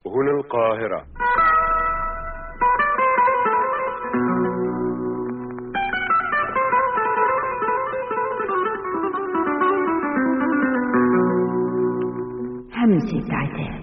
هنا القاهرة همسة عتاب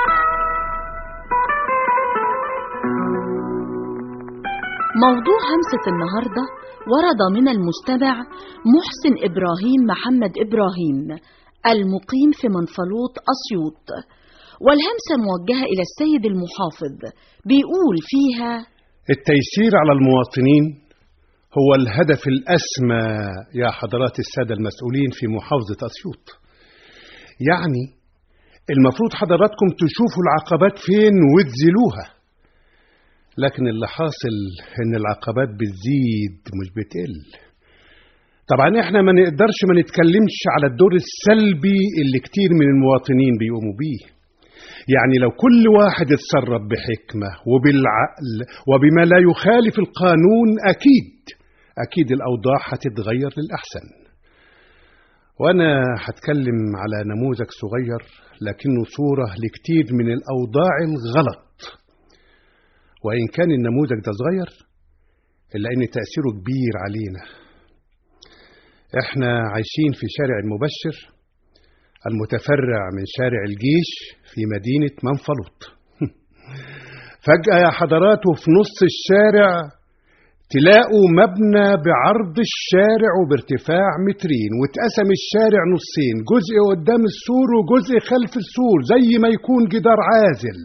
موضوع همسة النهاردة ورد من المستمع محسن إبراهيم محمد إبراهيم المقيم في منفلوط أسيوط والهمسة موجهة إلى السيد المحافظ بيقول فيها التيسير على المواطنين هو الهدف الأسمى يا حضرات السادة المسؤولين في محافظة أسيوط يعني المفروض حضراتكم تشوفوا العقبات فين وتزيلوها لكن اللي حاصل ان العقبات بتزيد مش بتقل طبعا احنا ما نقدرش ما نتكلمش على الدور السلبي اللي كتير من المواطنين بيقوموا بيه يعني لو كل واحد اتصرف بحكمة وبالعقل وبما لا يخالف القانون أكيد أكيد الأوضاع هتتغير للأحسن وأنا هتكلم على نموذج صغير لكنه صورة لكتير من الأوضاع الغلط وإن كان النموذج ده صغير إلا إن تأثيره كبير علينا إحنا عايشين في شارع المبشر المتفرع من شارع الجيش في مدينة منفلوط فجأة يا حضرات وفي نص الشارع تلاقوا مبنى بعرض الشارع وبارتفاع مترين واتقسم الشارع نصين جزء قدام السور وجزء خلف السور زي ما يكون جدار عازل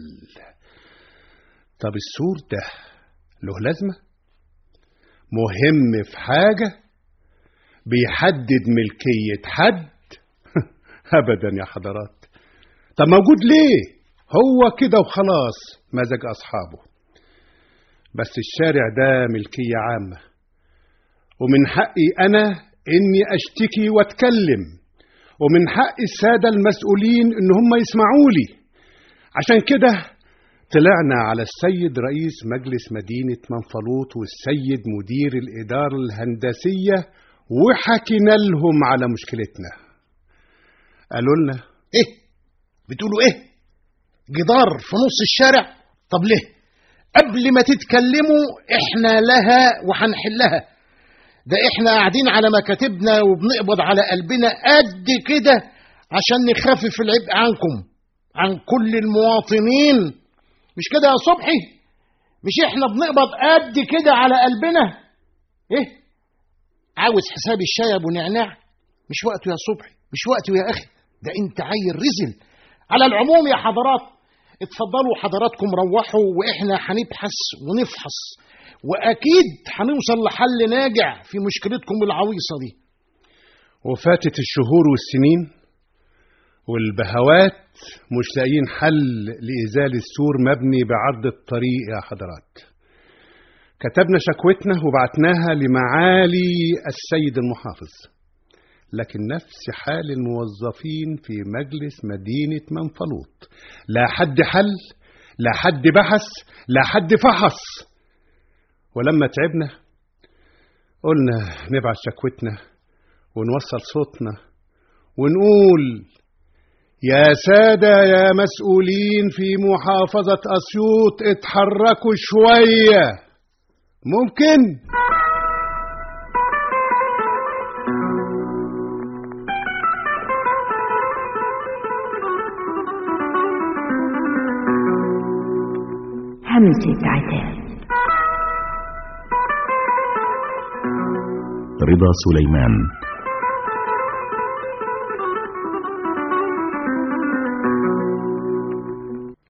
طب السور ده له لازمة مهم في حاجة بيحدد ملكية حد أبدا يا حضرات طب موجود ليه هو كده وخلاص مزاج أصحابه بس الشارع ده ملكية عامة ومن حقي أنا إني أشتكي وأتكلم ومن حق السادة المسؤولين إن هم يسمعوا لي عشان كده طلعنا على السيد رئيس مجلس مدينة منفلوط والسيد مدير الإدارة الهندسية وحكينا لهم على مشكلتنا قالوا لنا ايه بتقولوا ايه جدار في نص الشارع طب ليه قبل ما تتكلموا احنا لها وهنحلها ده احنا قاعدين على مكاتبنا وبنقبض على قلبنا قد كده عشان نخفف العبء عنكم عن كل المواطنين مش كده يا صبحي مش احنا بنقبض قد كده على قلبنا ايه عاوز حساب الشاي يا ابو نعناع مش وقته يا صبحي مش وقته يا اخي ده انت عيل رزل على العموم يا حضرات اتفضلوا حضراتكم روحوا واحنا هنبحث ونفحص واكيد هنوصل لحل ناجع في مشكلتكم العويصه دي وفاتت الشهور والسنين والبهوات مش لاقيين حل لإزالة السور مبني بعرض الطريق يا حضرات كتبنا شكوتنا وبعتناها لمعالي السيد المحافظ لكن نفس حال الموظفين في مجلس مدينة منفلوط لا حد حل لا حد بحث لا حد فحص ولما تعبنا قلنا نبعت شكوتنا ونوصل صوتنا ونقول يا سادة يا مسؤولين في محافظة أسيوط اتحركوا شوية ممكن همسة عتاب رضا سليمان